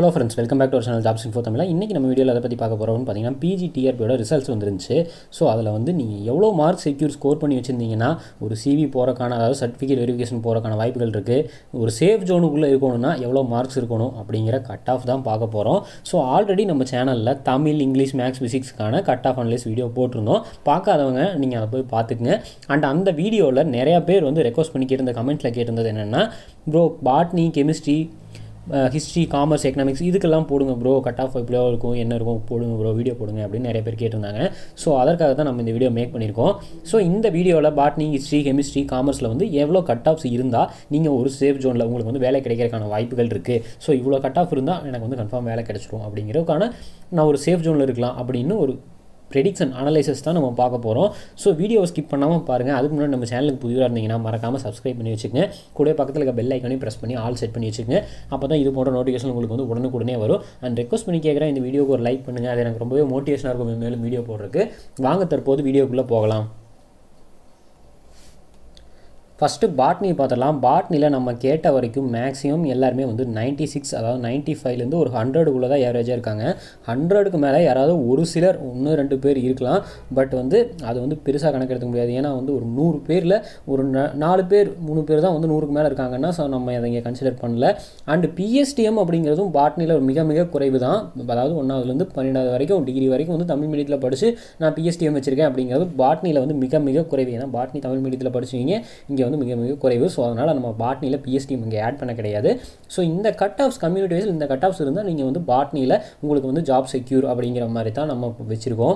hello friends welcome back to our channel jobs info தமிழா இன்றைக்கி நம்ம வீடியோவில் அதை பற்றி பார்க்க போகிறோம்னு பார்த்தீங்கன்னா பிஜி டிஆர்பியோட ரிசல்ட்ஸ் வந்துருந்துச்சு ஸோ அதில் வந்து நீங்கள் எவ்வளோ மார்க் செக்யூர் ஸ்கோர் பண்ணி வச்சுருந்தீங்கன்னா ஒரு சிவி போகிறக்கான அதாவது சர்டிஃபிகேட் வெரிஃபிகேஷன் போகிறக்கான வாய்ப்புகள் இருக்குது ஒரு சேஃப் ஜோனுக்குள்ளே இருக்கணும்னா எவ்வளோ மார்க்ஸ் இருக்கணும் அப்படிங்கிற கட் ஆஃப் தான் பார்க்க போகிறோம் ஸோ ஆல்ரெடி நம்ம சேனலில் தமிழ் இங்கிலீஷ் மேக்ஸ் ஃபிசிக்ஸ்க்கான கட் ஆஃப் அனலைஸ் வீடியோ போட்டிருந்தோம் பார்க்காதவங்க நீங்கள் அதை போய் பார்த்துக்குங்க அண்ட் அந்த வீடியோவில் நிறையா பேர் வந்து ரெக்வஸ்ட் பண்ணி கேட்டிருந்த கமெண்ட்டில் கேட்டிருந்தது என்னென்னா bro botany chemistry history commerce economics இதுக்கெல்லாம் போடுங்க ப்ரோ கட் ஆஃப் எப்படியோ இருக்கும் என்ன இருக்கும் போடுங்க ப்ரோ வீடியோ போடுங்க அப்படின்னு நிறைய பேர் கேட்டிருந்தாங்க ஸோ அதற்காக தான் நம்ம இந்த வீடியோ மேக் பண்ணியிருக்கோம் ஸோ இந்த வீடியோவில் பாட்னி ஹிஸ்ட்ரி கெமிஸ்ட்ரி காமர்ஸில் வந்து எவ்வளோ கட் ஆஃப்ஸ் இருந்தால் நீங்கள் ஒரு சேஃப் ஜோனில் உங்களுக்கு வந்து வேலை கிடைக்கிறதுக்கான வாய்ப்புகள் இருக்குது ஸோ இவ்வளோ கட் ஆஃப் இருந்தால் எனக்கு வந்து கன்ஃபார்ம் வேலை கிடைச்சிரும் அப்படிங்கிறதுக்கான நான் ஒரு சேஃப் ஜோனில் இருக்கலாம் அப்படின்னு ஒரு ப்ரெடிக்ஷன் அனலைசஸ் தான் நம்ம பார்க்க போகிறோம் ஸோ வீடியோ ஸ்கிப் பண்ணாமல் பாருங்கள் அதுக்கு முன்னாடி நம்ம சேனலுக்கு புதிதாக இருந்தீங்கன்னா மறக்காமல் சப்ஸ்கிரைப் பண்ணி வச்சுக்கங்க கூட பக்கத்தில் இருக்க பெல் ஐக்கானையும் ப்ரெஸ் பண்ணி ஆல் செட் பண்ணி வச்சுக்கங்க அப்போ தான் இது போன்ற நோட்டிஃபிகேஷன் உங்களுக்கு வந்து உடனுக்குடனே வரும் அண்ட் ரெக்வஸ்ட் பண்ணி கேட்குறேன் இந்த வீடியோக்கு ஒரு லைக் பண்ணுங்கள் அது எனக்கு ரொம்பவே மோட்டிவேஷனாக இருக்கும் மேலும் வீடியோ போடுறதுக்கு வாங்க தற்போது வீடியோக்குள்ளே போகலாம் ஃபஸ்ட்டு பாட்னி பார்த்துடலாம் பாட்னியில் நம்ம கேட்ட வரைக்கும் மேக்ஸிமம் எல்லாருமே வந்து நைன்ட்டி சிக்ஸ் அதாவது நைன்ட்டி ஃபைவ்லேருந்து ஒரு ஹண்ட்ரடுக்குள்ளே தான் ஏவரேஜாக இருக்காங்க ஹண்ட்ரடுக்கு மேலே யாராவது ஒரு சிலர் ஒன்று ரெண்டு பேர் இருக்கலாம் பட் வந்து அது வந்து பெருசாக கணக்கெடுக்க முடியாது ஏன்னா வந்து ஒரு நூறு பேரில் ஒரு நாலு பேர் மூணு பேர் தான் வந்து நூறுக்கு மேலே இருக்காங்கன்னா ஸோ நம்ம அதை இங்கே கன்சிடர் பண்ணல அண்டு பிஎஸ்டிஎம் அப்படிங்கிறதும் பாட்னியில் ஒரு மிக மிக குறைவு தான் அதாவது ஒன்றாவதுலேருந்து பன்னெண்டாவது வரைக்கும் டிகிரி வரைக்கும் வந்து தமிழ் மீடியத்தில் படித்து நான் பிஎஸ்டிஎம் வச்சிருக்கேன் அப்படிங்கிறது பாட்னியில் வந்து மிக மிக குறைவு ஏன்னா பாட்னி தமிழ் மீடியத்தில் படிச்சுவீங்க இங்கே வந்து மிக மிக குறைவு ஸோ அதனால் நம்ம பாட்னியில் பிஎஸ்டி இங்கே ஆட் பண்ண கிடையாது ஸோ இந்த கட் ஆஃப்ஸ் கம்யூனிட்டி வைஸ் இந்த கட் ஆஃப்ஸ் இருந்தால் நீங்கள் வந்து பாட்னியில் உங்களுக்கு வந்து ஜாப் செக்யூர் அப்படிங்கிற மாதிரி தான் நம்ம வச்சுருக்கோம்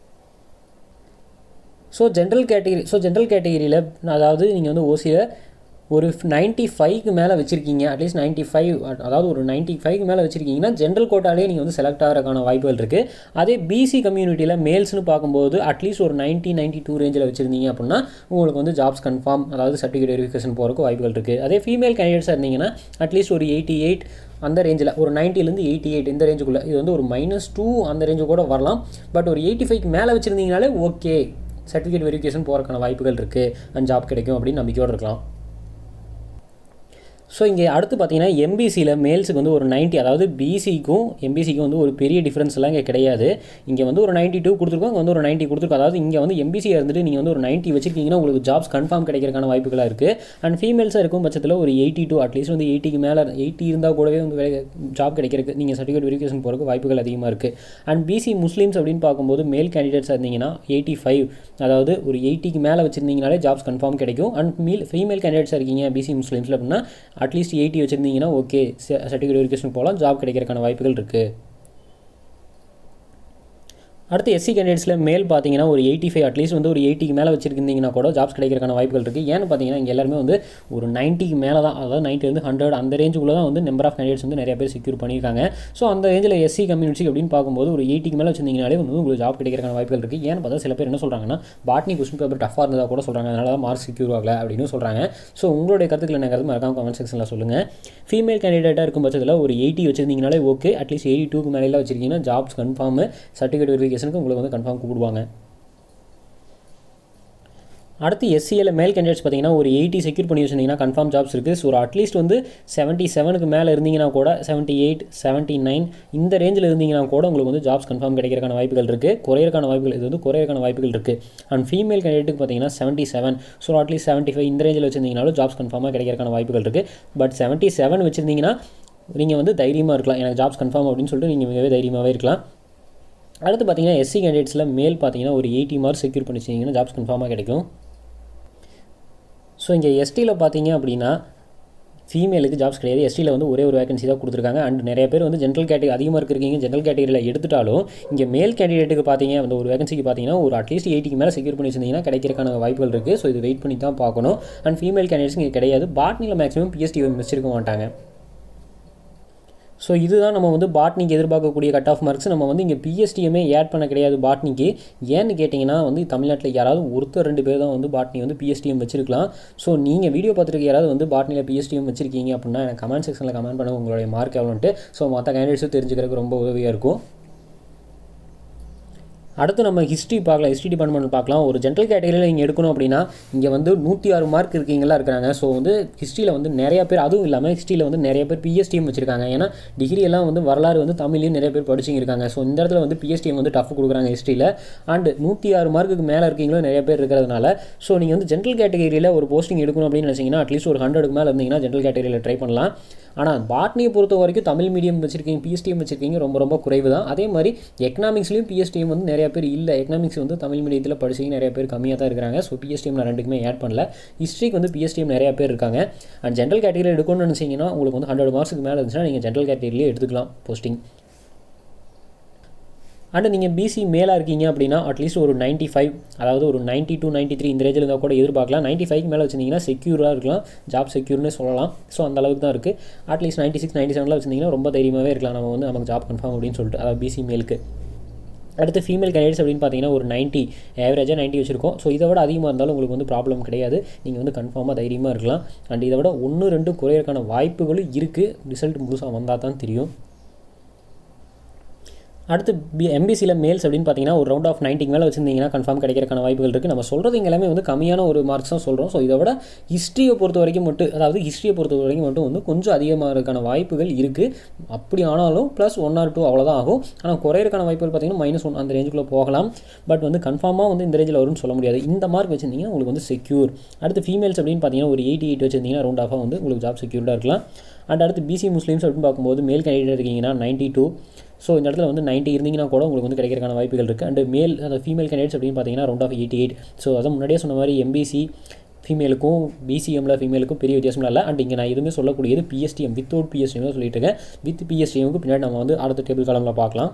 so general category so general கேட்டகிரியில் அதாவது நீங்கள் வந்து ஓசியில் ஒரு நைன்ட்டி ஃபைவ்க்கு மேலே வச்சுருக்கீங்க அட்லீஸ்ட் நைன்ட்டி ஃபைவ் அதாவது ஒரு நைன்ட்டி ஃபைவ்க்கு மேலே வச்சுருக்கீங்கன்னா ஜென்ரல் கோட்டாலே நீங்கள் வந்து செலக்ட் ஆகிறதுக்கான வாய்ப்புகள் இருக்குது அதே பிசி கம்யூனிட்டியில் மேல்ஸ்னு பார்க்கும்போது அட்லீஸ்ட் ஒரு நைன்ட்டி நைன்ட்டி டூ ரேஞ்சில் வச்சுருந்தீங்க அப்படின்னா உங்களுக்கு வந்து ஜாப்ஸ் கன்ஃபார்ம் அதாவது சர்டிஃபிகேட் வெரிஃபிகேஷன் போகிறக்கு வாய்ப்புகள் இருக்குது அதே ஃபீமேல் கேண்டிடேட்ஸாக இருந்தீங்கன்னா அட்லீஸ்ட் ஒரு எயிட்டி எயிட் அந்த ரேஞ்சில் ஒரு நைன்ட்டிலேருந்து எயிட்டி எயிட் இந்த ரேஞ்சுக்குள்ளே இது வந்து ஒரு மைனஸ் டூ அந்த ரேஞ்சு கூட வரலாம் பட் ஒரு எயிட்டி ஃபைவ்க்கு மேலே வச்சுருந்தீங்கனாலே ஓகே சர்டிஃபிகேட் வெரிஃபிகேஷன் போகிறக்கான வாய்ப்புகள் இருக்குது அண்ட் ஜாப் கிடைக்கும் அப்படின்னு நம்பிக்கையோடு இருக்கலாம் ஸோ இங்கே அடுத்து பார்த்தீங்கன்னா எம்பிசியில் மேல்ஸுக்கு வந்து ஒரு நைன்ட்டி அதாவது பிசிக்கும் எம்பிசிக்கும் வந்து ஒரு பெரிய டிஃப்ரென்ஸ்லாம் இங்கே கிடையாது இங்கே வந்து ஒரு நைன்ட்டி டூ கொடுத்துருக்கோம் இங்கே வந்து ஒரு நைன்ட்டி கொடுத்துருக்கோம் அதாவது இங்கே வந்து எம்பிசியாக இருந்துட்டு நீங்கள் வந்து ஒரு நைன்ட்டி வச்சிருக்கீங்கன்னா உங்களுக்கு ஜாப்ஸ் கன்ஃபார்ம் கிடைக்கிறக்கான வாய்ப்புகளாக இருக்குது அண்ட் ஃபீமேல்ஸாக இருக்கும் பட்சத்தில் ஒரு எயிட்டி டூ அட்லீஸ்ட் வந்து எயிட்டிக்கு மேலே எயிட்டி இருந்தால் கூடவே வந்து வேலை ஜாப் கிடைக்கிறதுக்கு நீங்கள் சர்டிஃபிகேட் வெரிஃபிகேஷன் போகிறதுக்கு வாய்ப்புகள் அதிகமாக இருக்குது அண்ட் பிசி முஸ்லீம்ஸ் அப்படின்னு பார்க்கும்போது மேல் கேண்டிடேட்ஸாக இருந்தீங்கன்னா எயிட்டி ஃபைவ் அதாவது ஒரு எயிட்டிக்கு மேலே வச்சிருந்தீங்கனாலே ஜாப்ஸ் கன்ஃபார்ம் கிடைக்கும் அண்ட் மீல் ஃபீமேல் கேண்டிடேட்ஸாக இருக்கீங்க பிசி முஸ்லீம்ஸில் அப்படின்னா அட்லீஸ்ட் எயிட்டி வச்சுருந்தீங்கன்னா ஓகே சர்டிஃபிகேட் வெரிஃபிகேஷன் போகலாம் ஜாப் கிடைக்கிறதுக்கான வாய்ப்புகள் இருக்குது அடுத்து எஸ்சி கேண்டிடேட்ஸில் மேல் பார்த்தீங்கன்னா ஒரு எயிட்டி ஃபைவ் அட்லீஸ்ட் வந்து ஒரு எயிட்டிக்கு மேலே வச்சிருந்தீங்கன்னா கூட ஜாப்ஸ் கிடைக்கிறக்கான வாய்ப்புகள் இருக்குது ஏன்னு பார்த்தீங்கன்னா இங்கே எல்லாருமே வந்து ஒரு நைன்ட்டிக்கு மேலே தான் அதாவது நைன்ட்டிலேருந்து ஹண்ட்ரட் அந்த ரேஞ்சுக்குள்ளே தான் வந்து நம்பர் ஆஃப் கேண்டிடேட்ஸ் வந்து நிறைய பேர் செக்யூர் பண்ணியிருக்காங்க ஸோ அந்த ரேஞ்சில் எஸ்சி கம்யூனிட்டி அப்படின்னு பார்க்கும்போது ஒரு எயிட்டிக்கு மேலே வச்சிருந்தீங்கனாலே வந்து உங்களுக்கு ஜாப் கிடைக்கிறக்கான வாய்ப்புகள் இருக்குது ஏன்னு பார்த்தா சில பேர் என்ன சொல்கிறாங்கன்னா பாட்னி கொஸ்டின் பேப்பர் டஃபாக இருந்ததாக கூட சொல்கிறாங்க அதனால தான் மார்க் செக்யூர் ஆகல அப்படின்னு சொல்கிறாங்க ஸோ உங்களுடைய கருத்துக்கள் என்ன கருத்து மறக்காம கமெண்ட் செக்ஷனில் சொல்லுங்கள் ஃபீமேல் கேண்டிடேட்டாக இருக்கும் பட்சத்தில் ஒரு எயிட்டி வச்சிருந்தீங்கனாலே ஓகே அட்லீஸ்ட் எயிட்டி டூக்கு மேலே வச்சிருக்கீங்கன்னா ஜாப்ஸ் கன்ஃபார்ம் சர்டிஃபிகேட் வெரிஃபிகேஷனுக்கு உங்களுக்கு வந்து கன்ஃபார்ம் கூப்பிடுவாங்க அடுத்து எஸ்சியில் மேல் கேண்டிடேட்ஸ் பார்த்தீங்கன்னா ஒரு எயிட்டி செக்யூர் பண்ணி வச்சிருந்தீங்கன்னா கன்ஃபார்ம் ஜாப்ஸ் இருக்குது ஸோ ஒரு அட்லீஸ்ட் வந்து செவன்ட்டி செவனுக்கு மேலே இருந்தீங்கன்னா கூட செவன்ட்டி எயிட் செவன்ட்டி நைன் இந்த ரேஞ்சில் இருந்தீங்கன்னா கூட உங்களுக்கு வந்து ஜாப்ஸ் கன்ஃபார்ம் கிடைக்கிறக்கான வாய்ப்புகள் இருக்குது குறையறக்கான வாய்ப்புகள் இது வந்து குறையறக்கான வாய்ப்புகள் இருக்குது அண்ட் ஃபீமேல் கேண்டிடேட்டுக்கு பார்த்தீங்கன்னா seventy seven so at least seventy five இந்த ரேஞ்சில் வச்சிருந்தீங்கனாலும் ஜாப்ஸ் கன்ஃபார்மாக கிடைக்கிறக்கான வாய்ப்புகள் இருக்குது பட் செவன்ட்டி செவன் வச்சிருந்தீங்கன்னா நீங்கள் வந்து தைரியமாக இருக்கலாம் எனக்கு ஜாப்ஸ் கன்ஃபார்ம் அப்படின்னு சொல்லிட்டு நீங்கள் மிகவே தைரியமாகவே இருக்கலாம் அடுத்து பார்த்தீங்கன்னா எஸ்சி கேண்டிடேட்ஸில் மேல் பார்த்தீங்கன்னா ஒரு எயிட்டி மார்க் செக்யூர் பண்ணி வச்சிங்கன்னா ஜாப்ஸ் கன்ஃபார்மாக கிடைக்கும் ஸோ இங்கே எஸ்டியில் பார்த்தீங்க அப்படின்னா ஃபீமேலுக்கு ஜாப்ஸ் கிடையாது எஸ்டியில் வந்து ஒரே ஒரு வேகன்சி தான் கொடுத்துருக்காங்க அண்ட் நிறைய பேர் வந்து ஜென்ரல் கேட்டகரி அதிகமாக இருக்கிறீங்க ஜென்ரல் கேட்டகரியில் எடுத்துட்டாலும் இங்கே மேல் கேண்டிடேட்டுக்கு பார்த்தீங்க அந்த ஒரு வேகன்சிக்கு பார்த்தீங்கன்னா ஒரு அட்லீஸ்ட் எயிட்டிக்கு மேலே செக்யூர் பண்ணி வச்சிருந்தீங்கன்னா கிடைக்கிறக்கான வாய்ப்புகள் இருக்குது ஸோ இது வெயிட் பண்ணி தான் பார்க்கணும் அண்ட் ஃபீமேல் கேண்டிடேட்ஸ் இங்கே கிடையாது பாட்னியில் மேக்ஸிமம் பிஎஸ்டி வச்சிருக்க மாட்டாங்க ஸோ இதுதான் நம்ம வந்து பாட்னிக்கு எதிர்பார்க்கக்கூடிய கட் ஆஃப் மார்க்ஸ் நம்ம வந்து இங்கே பிஎஸ்டிஎம்மே ஆட் பண்ண கிடையாது பாட்னிக்கு ஏன்னு கேட்டிங்கன்னா வந்து தமிழ்நாட்டில் யாராவது ஒருத்தர் ரெண்டு பேர் தான் வந்து பாட்னி வந்து பிஎஸ்டிஎம் வச்சிருக்கலாம் ஸோ நீங்கள் வீடியோ பார்த்துருக்க யாராவது வந்து பாட்னியில் பிஎஸ்டிஎம் வச்சிருக்கீங்க அப்படின்னா எனக்கு கமெண்ட் செக்ஷனில் கமெண்ட் பண்ணுங்க உங்களுடைய மார்க் எவ்வளோன்ட்டு ஸோ மற்ற கேண்டிடேட்ஸும் தெரிஞ்சுக்கிறதுக்கு ரொம்ப உதவியாக இருக்கும் அடுத்து நம்ம ஹிஸ்ட்ரி பார்க்கலாம் ஹிஸ்ட்ரி டிபார்ட்மெண்ட் பார்க்கலாம் ஒரு ஜென்ரல் கேட்டகரியில் நீங்கள் எடுக்கணும் அப்படின்னா இங்கே வந்து நூற்றி ஆறு மார்க் இருக்கீங்களா இருக்கிறாங்க ஸோ வந்து ஹிஸ்ட்ரியில் வந்து நிறைய பேர் அதுவும் இல்லாமல் ஹிஸ்ட்ரியில் வந்து நிறைய பேர் பிஎஸ்டிஎம் வச்சிருக்காங்க ஏன்னா டிகிரி எல்லாம் வந்து வரலாறு வந்து தமிழ்லையும் நிறைய பேர் படிச்சுங்க இருக்காங்க ஸோ இந்த இடத்துல வந்து பிஎஸ்டிஎம் வந்து டஃப் கொடுக்குறாங்க ஹிஸ்ட்ரியில் அண்ட் நூற்றி ஆறு மார்க்குக்கு மேலே இருக்கீங்களோ நிறைய பேர் இருக்கிறதுனால ஸோ நீங்கள் வந்து ஜென்ரல் கேட்டகரியில் ஒரு போஸ்டிங் எடுக்கணும் அப்படின்னு நினச்சிங்கன்னா அட்லீஸ்ட் ஒரு ஹண்ட்ரடுக்கு மேலே இருந்தீங்கன்னா ஜென்ரல் கேட்டகரியில் ட்ரை பண்ணலாம் ஆனால் பாட்னியை பொறுத்த வரைக்கும் தமிழ் மீடியம் வச்சிருக்கீங்க பிஎஸ்டிஎம் வச்சிருக்கீங்க ரொம்ப ரொம்ப குறைவு தான் அதே மாதிரி எக்கனாமிக்ஸ்லையும் பிஎஸ்டிஎம் வந்து நிறைய பேர் இல்லை எக்கனாமிக்ஸ் வந்து தமிழ் மீடியத்தில் படிச்சிங்க நிறைய பேர் கம்மியாக தான் இருக்கிறாங்க ஸோ பிஎஸ்டிஎம் நான் ரெண்டுக்குமே ஆட் பண்ணல ஹிஸ்ட்ரிக்கு வந்து பிஎஸ்டிஎம் நிறைய பேர் இருக்காங்க அண்ட் ஜென்ரல் கேட்டகரி எடுக்கணும்னு நினச்சிங்கன்னா உங்களுக்கு வந்து ஹண்ட்ரட் மார்க்ஸுக்கு மேலே இருந்துச்சுன்னா நீங்கள் ஜென்ரல் கேட்டகரியிலே எடுத்துக்கலாம் போஸ்டிங் அண்ட் நீங்கள் பிசி மேலாக இருக்கீங்க அப்படின்னா அட்லீஸ்ட் ஒரு நைன்ட்டி ஃபைவ் அதாவது ஒரு நைன்ட்டி டூ நைன்ட்டி த்ரீ இந்த ரேஞ்சில் இருந்தால் கூட எதிர்பார்க்கலாம் நைன்ட்டி ஃபைவ் மேலே வச்சிருந்தீங்கன்னா செக்யூராக இருக்கலாம் ஜாப் செக்யூர்னு சொல்லலாம் ஸோ அந்த அளவுக்கு தான் இருக்குது அட்லீஸ்ட் நைன்ட்டி சிக்ஸ் நைன்ட்டி செவனில் வச்சிருந்தீங்கன்னா ரொம்ப தைரியமாகவே இருக்கலாம் நம்ம வந்து நமக்கு ஜாப் கன்ஃபார்ம் அப்படின்னு சொல்லிட்டு அதாவது பிசி மேலுக்கு அடுத்து ஃபீமேல் கேண்டிடேட்ஸ் அப்படின்னு பார்த்தீங்கன்னா ஒரு நைன்ட்டி ஆவரேஜாக நைன்ட்டி வச்சிருக்கோம் ஸோ இதை விட அதிகமாக இருந்தாலும் உங்களுக்கு வந்து ப்ராப்ளம் கிடையாது நீங்கள் வந்து கன்ஃபார்மாக தைரியமாக இருக்கலாம் அண்ட் இதை விட ஒன்று ரெண்டு குறையறதுக்கான வாய்ப்புகளும் இருக்குது ரிசல்ட் முழுசாக வந்தால் தான் தெரியும் அடுத்து பி எம்பிசியில் மேல்ஸ் அப்படின்னு பார்த்தீங்கன்னா ஒரு ரவுண்ட் ஆஃப் நைன்ட்டிக்கு மேலே வச்சிருந்தீங்கன்னா கன்ஃபார்ம் கிடைக்கிறக்கான வாய்ப்புகள் இருக்குது நம்ம சொல்கிறது இங்க எல்லாமே வந்து கம்மியான ஒரு மார்க்ஸ் தான் சொல்கிறோம் ஸோ இதை விட ஹிஸ்ட்ரியை பொறுத்த வரைக்கும் மட்டும் அதாவது ஹிஸ்ட்ரியை பொறுத்த வரைக்கும் மட்டும் வந்து கொஞ்சம் அதிகமாக இருக்கான வாய்ப்புகள் இருக்குது அப்படி ஆனாலும் ப்ளஸ் ஒன் ஆர் டூ அவ்வளோதான் ஆகும் ஆனால் குறையிறக்கான வாய்ப்புகள் பார்த்தீங்கன்னா மைனஸ் ஒன் அந்த ரேஞ்சுக்குள்ளே போகலாம் பட் வந்து கன்ஃபார்மாக வந்து இந்த ரேஞ்சில் வரும்னு சொல்ல முடியாது இந்த மார்க் வச்சிருந்தீங்கன்னா உங்களுக்கு வந்து செக்யூர் அடுத்து ஃபீமேல்ஸ் அப்படின்னு பார்த்தீங்கன்னா ஒரு எயிட்டி எயிட் வச்சிருந்தீங்கன்னா ரவுண்ட் ஆஃபாக வந்து உங்களுக்கு ஜாப் செக்யூர்டாக இருக்கலாம் அண்ட் அடுத்து பிசி முஸ்லீம்ஸ் அப்படின்னு பார்க்கும்போது மேல் கேண்டிடேட் இருக்கீங்கன்னா நைன்ட்டி டூ ஸோ இந்த இடத்துல வந்து நைன்ட்டி இருந்தீங்கன்னா கூட உங்களுக்கு வந்து கிடைக்கிறக்கான வாய்ப்புகள் இருக்குது அண்ட் மேல் அந்த ஃபீமேல் கேண்டிடேட்ஸ் அப்படின்னு பார்த்தீங்கன்னா round off eighty eight so அதை முன்னாடியே சொன்ன மாதிரி எம்பிசி ஃபீமேலுக்கும் பிசிஎம்ல ஃபீமேலுக்கும் பெரிய வித்தியாசம் இல்லை அண்ட் இங்கே நான் எதுவுமே சொல்லக்கூடியது பிஎஸ்டிஎம் வித்தவுட் பிஎஸ்டிஎம் தான் சொல்லிட்டு இருக்கேன் வித் பிஎஸ்டிஎம்க்கு பின்னாடி நம்ம வந்து அடுத்த டேபிள் காலமில் பார்க்கலாம்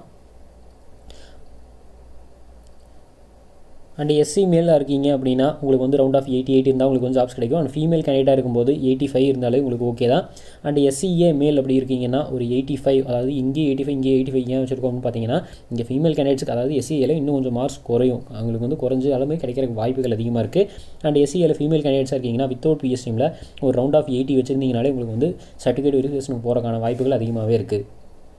அண்ட் எஸ்சி மேலில் இருக்கீங்க அப்படின்னா உங்களுக்கு வந்து ரவுண்ட் ஆஃப் எயிட்டி எயிட் இருந்தால் உங்களுக்கு வந்து ஜாப்ஸ் கிடைக்கும் அண்ட் ஃபீமேல் கேண்டிடேட்டாக இருக்கும்போது எயிட்டி ஃபைவ் இருந்தாலே உங்களுக்கு ஓகே தான் அண்ட் எஸ்சிஏ மேல் அப்படி இருக்கீங்கன்னா ஒரு எயிட்டி ஃபைவ் அதாவது இங்கே எயிட்டி ஃபைவ் இங்கே எயிட்டி ஃபைவ் ஏன் வச்சிருக்கோம்னு பார்த்தீங்கன்னா இங்கே ஃபீமேல் கேண்டிடேட்ஸ்க்கு அதாவது எஸ்சிஏல இன்னும் கொஞ்சம் மார்க்ஸ் குறையும் அவங்களுக்கு வந்து குறைஞ்ச அளவுமே கிடைக்கிற வாய்ப்புகள் அதிகமாக இருக்குது அண்ட் எஸ்சிஏல ஃபீமேல் கேண்டிடேட்ஸாக இருக்கீங்கன்னா வித்தவுட் பிஎஸ்டிஎம்ல ஒரு ரவுண்ட் ஆஃப் எயிட்டி வச்சிருந்தீங்கனாலே உங்களுக்கு வந்து சர்டிஃபிகேட் வெரிஃபிகேஷனுக்கு போகிறக்கான வாய்ப்புகள் அதிகமாகவே இருக்குது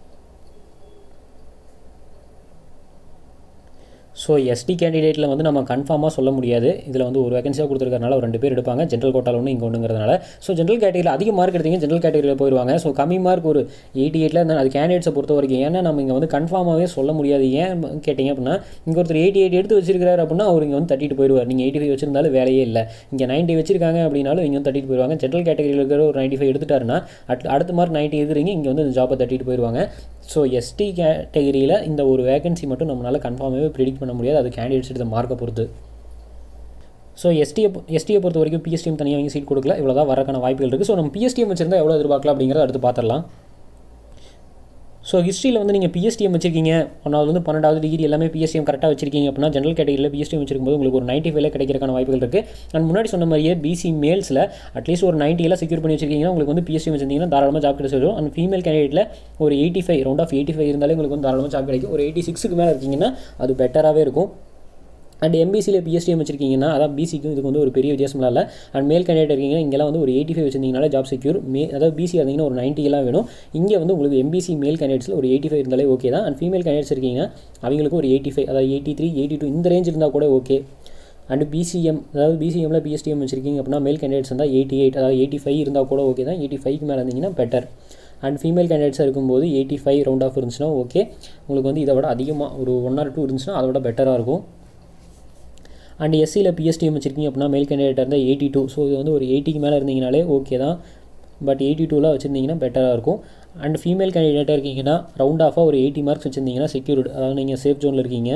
ஸோ எஸ்டி கேண்டிடேட்டில் வந்து நம்ம கன்ஃபார்மாக சொல்ல முடியாது இதில் வந்து ஒரு வேகன்சியாக கொடுத்துருக்கறனால ஒரு ரெண்டு பேர் எடுப்பாங்க ஜென்ரல் கோட்டால் ஒன்று இங்கே ஒன்றுங்கிறதுனால ஸோ ஜென்ரல் கேட்டகரியில் அதிக மார்க் எடுத்தீங்க ஜென்ரல் கேட்டகரியில் போயிடுவாங்க ஸோ கம்மி மார்க் ஒரு எயிட்டி எயிட்டில் இருந்தால் அது கேண்டிடேட்ஸை பொறுத்த வரைக்கும் ஏன்னா நம்ம இங்கே வந்து கன்ஃபார்மாகவே சொல்ல முடியாது ஏன் கேட்டிங்க அப்படின்னா இங்கே ஒருத்தர் எயிட்டி எயிட் எடுத்து வச்சிருக்காரு அப்படின்னா அவர் இங்கே வந்து தட்டிட்டு போயிடுவார் நீங்கள் எயிட்டி ஃபைவ் வச்சிருந்தாலும் வேலையே இல்லை இங்கே நைன்ட்டி வச்சிருக்காங்க அப்படின்னாலும் இங்கே வந்து தட்டிட்டு போயிடுவாங்க ஜென்ரல் கேட்டகரியில் இருக்கிற ஒரு நைன்ட்டி ஃபைவ் எடுத்துட்டாருன்னா அட் அடுத்த மார்க் நைன்ட்டி எதிர்றீங்க இங்கே வந்து இந்த ஜாப்பை தட்டிட்டு போயிடுவாங்க ஸோ எஸ்டி கேட்டகரியில் இந்த ஒரு வேகன்சி மட்டும் நம்மளால் கன்ஃபார்மாகவே ப்ரிடிக்ட் பண்ண முடியாது அது கேண்டிடேட்ஸ் எடுத்த மார்க்கை பொறுத்து ஸோ எஸ்டியை எஸ்டியை பொறுத்த வரைக்கும் பிஎஸ்டிஎம் தனியாக வாங்கி சீட் கொடுக்கல இவ்வளோ தான் வரக்கான வாய்ப்புகள் இருக்குது ஸோ நம்ம பிஎஸ்டிஎம் வச்சிருந்தா எவ்வளோ எதிர்பார்க்கலாம் அப்படிங்கிறத அடுத்து பார்த்துடலாம் ஸோ ஹிஸ்ட்ரியில் வந்து நீங்கள் பிஎஸ்டிஎம் வச்சிருக்கீங்க ஒன்றாவது வந்து பன்னெண்டாவது டிகிரி எல்லாமே பிஎஸ்டிஎம் கரெக்டாக வச்சிருக்கீங்க அப்படின்னா ஜென்ரல் கேட்டகரியில் பிஎஸ்டிஎம் வச்சிருக்கும்போது உங்களுக்கு ஒரு நைன்ட்டி ஃபைவ்ல கிடைக்கிறக்கான வாய்ப்புகள் இருக்குது அண்ட் முன்னாடி சொன்ன மாதிரியே பிசி மேல்ஸில் அட்லீஸ்ட் ஒரு நைன்ட்டியில் செக்யூர் பண்ணி வச்சிருக்கீங்கன்னா உங்களுக்கு வந்து பிஎஸ்டிஎம் வச்சிருந்தீங்கன்னா தாராளமாக ஜாப் கிடைச்சிடும் அண்ட் ஃபீமேல் கேண்டிடேட்டில் ஒரு eighty five round off eighty five இருந்தாலே உங்களுக்கு வந்து தாராளமாக ஜாப் கிடைக்கும் ஒரு எயிட்டி சிக்ஸுக்கு மேலே இருக்கீங்கன்னா அது பெட்டராகவே இருக்கும் அண்ட் எம்பிசியில் பிஎஸ்டிஎம் வச்சிருக்கீங்கன்னா அதான் பிசிக்கும் இதுக்கு வந்து ஒரு பெரிய வித்தியாசம்லாம் இல்லை அண்ட் மேல் கேண்டிடேட் இருக்கீங்கன்னா இங்கெல்லாம் வந்து ஒரு எயிட்டி ஃபைவ் வச்சிருந்தீங்கனாலே ஜாப் செக்யூர் மே அதாவது பிசி இருந்தீங்கன்னா ஒரு 90 எல்லாம் வேணும் இங்கே வந்து உங்களுக்கு எம்பிசி மேல் கேண்டிடேட்ஸில் ஒரு எயிட்டி ஃபைவ் இருந்தாலே ஓகே தான் அண்ட் ஃபீமேல் கேண்டிடேட்ஸ் இருக்கீங்கன்னா அவங்களுக்கு ஒரு எயிட்டி ஃபைவ் அதாவது எயிட்டி த்ரீ எயிட்டி டூ இந்த ரேஞ்ச் இருந்தால் கூட ஓகே அண்ட் பிசிஎம் அதாவது பிசிஎம்ல பிஎஸ்டிஎம் வச்சிருக்கீங்க அப்படின்னா மேல் கேண்டிடேட்ஸ் இருந்தால் எயிட்டி எயிட் அதாவது எயிட்டி ஃபைவ் இருந்தால் கூட ஓகே தான் எயிட்டி ஃபைவ்க்கு மேலே இருந்தீங்கன்னா பெட்டர் அண்ட் ஃபீமேல் கேண்டிடேட்ஸாக இருக்கும்போது எயிட்டி ஃபைவ் ரவுண்ட் ஆஃப் இருந்துச்சுன்னா ஓகே உங்களுக்கு வந்து இதை விட அதிகமாக ஒரு ஒன் ஆர் டூ இருந்துச்சுன்னா அதை விட பெட்டராக இருக்கும் அண்ட் எஸ்சியில் பிஎஸ்டிஎம் வச்சிருக்கீங்க அப்படின்னா மேல் கேண்டிடேட் இருந்தால் எயிட்டி டூ ஸோ இது வந்து ஒரு எயிட்டிக்கு மேலே இருந்தீங்கனாலே ஓகே தான் பட் எயிட்டி டூவில் வச்சுருந்தீங்கன்னா பெட்டராக இருக்கும் அண்ட் ஃபீமேல் கேண்டிடேட்டாக இருக்கீங்கன்னா ரவுண்ட் ஆஃபாக ஒரு எயிட்டி மார்க்ஸ் வச்சுருந்தீங்கன்னா செக்யூர்டு அதாவது நீங்கள் சேஃப் ஜோனில் இருக்கீங்க